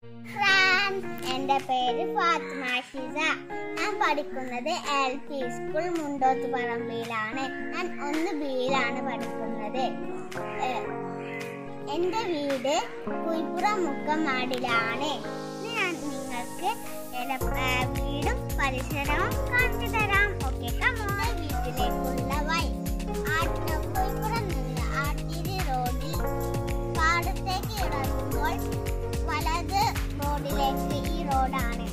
France എൻ്റെ പേര് ഫാത്തിമ ഷിസ ഞാൻ പഠിക്കുന്നത് എൽ പി സ്കൂൾ മുണ്ടോത്ത് പറമ്പിലാണ് ഞാൻ ഒന്ന് ബിയിലാണ് പഠിക്കുന്നത് ഏഹ്, എൻ്റെ വീട് കുയിപ്പുറം മുക്കമാടിലാണ് ഇന്ന് ഞാൻ നിങ്ങൾക്ക് എൻ്റെ ഏഹ്, വീടും പരിസരവും കാണിച്ചു തരാം ഓക്കെ നമ്മുടെ വീട്ടിലേക്കുള്ള വഴി ആട്ട കുയിപ്പുറം നിന്ന് ആട്ടിരി റോഡിൽ പാടത്തേക്ക് ഇറങ്ങുമ്പോൾ വലത് റോഡിലേക്ക് ഈ റോഡാണ്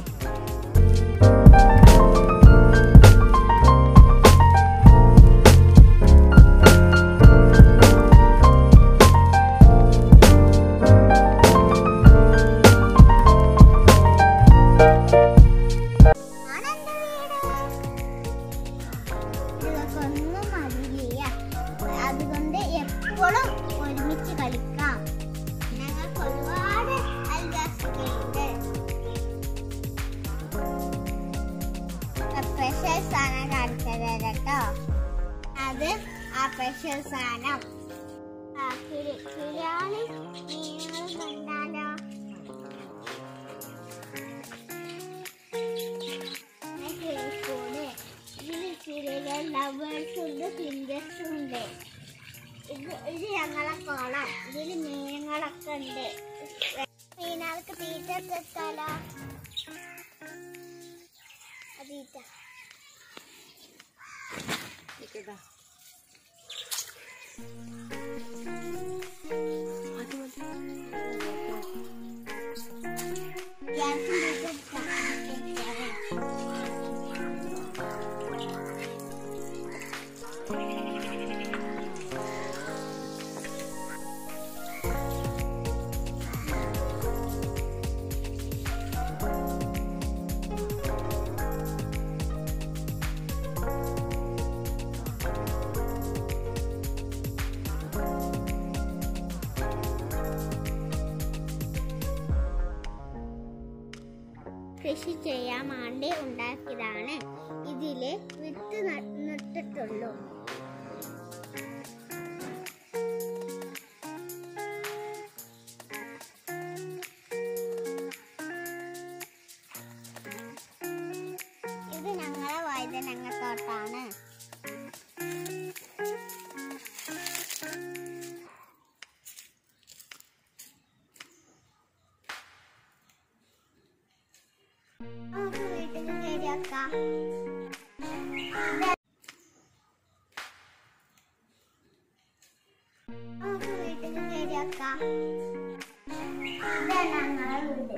ആണെന്റെ വീട്. ഇതൊക്കൊന്നും അറിയില്ല അതുകൊണ്ട് എപ്പോഴും ഒരുമിച്ച് കളിക്കാം ഞങ്ങൾക്ക് ഒരുപാട് അയൽവാസികളുണ്ട് സ്പെഷ്യൽ സാധനം കാണിച്ചത് കേട്ടോ അത് ആ സ്പെഷ്യൽ സാധനം ആ കിളി കിളിയാണ് നിങ്ങൾ കണ്ടാലോ പിന്നെ കിളിക്കൂട് ഇതിൽ കിളികൾ ലവേഴ്സ് ഉണ്ട് ഫിഞ്ചസ് ഉണ്ട് ഇത് ഇത് ഞങ്ങളെ കോളം ഇതിൽ മീനുകളൊക്കെ ഉണ്ട് മീനുകൾക്ക് തീറ്റ എത്താലോ തീറ്റ ഗ്യാസിൽ തീറ്റ എടുക്കാം. കൃഷി ചെയ്യാൻ വേണ്ടി ഉണ്ടാക്കിയതാണ് ഇതില് വിത്ത് ന- നട്ടിട്ടുള്ളൂ ഇത് ഞങ്ങളെ വൈദ്യനങ്ങ തോട്ടാണ് നമുക്ക് വീട്ടിൽ ശരിയാക്കാം നമുക്ക് വീട്ടിൽ ശരിയാക്കാം ഇതാണ് ഞങ്ങളെ വീട്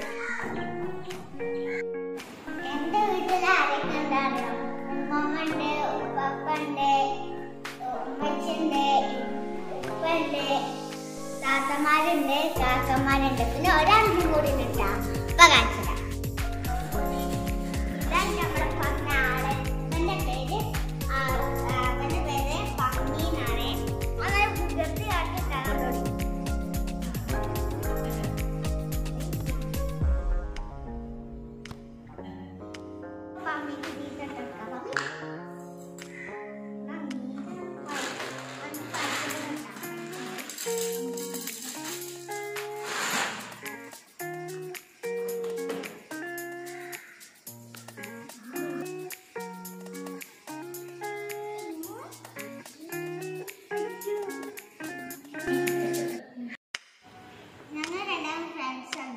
എന്റെ വീട്ടിൽ ആരൊക്കെ ഉണ്ടാകും ഉമ്മമ്മണ്ട് ഉപ്പപ്പണ്ട് ഉമ്മച്ചുണ്ട് ഉപ്പണ്ട് താത്തമാരുണ്ട് കാക്കന്മാരുണ്ട് പിന്നെ ഒരാളും കൂടി ഉണ്ടാ ഇപ്പൊ കാണിച്ചതാ ഇതാണ് നമ്മുടെ പറഞ്ഞ ആള് ഇവന്റെ പേര് ആ, ആ, ഇവന്റെ പേര് പമ്മി എന്നാണ് അങ്ങനെ ബുദ്ധത്തി കാട്ടി തരാൻ തുടങ്ങി പമ്മിക്ക് തീറ്റ കൊടുക്കാം പമ്മി എന്നാ നീ പ- പമ്മി പറിച്ചിട്ട് ഞങ്ങൾ രണ്ടാം ഫ്രണ്ട്സ് ആണ്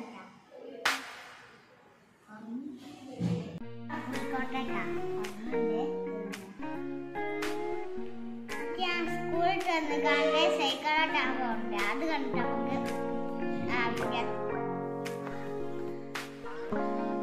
ഞാൻ സ്കൂളിൽ വന്ന് കണ്ട് സൈക്കിളോട്ടാകുന്നുണ്ട് അത് കണ്ടിട്ട് നമുക്ക് ആ, വിളിക്കാം.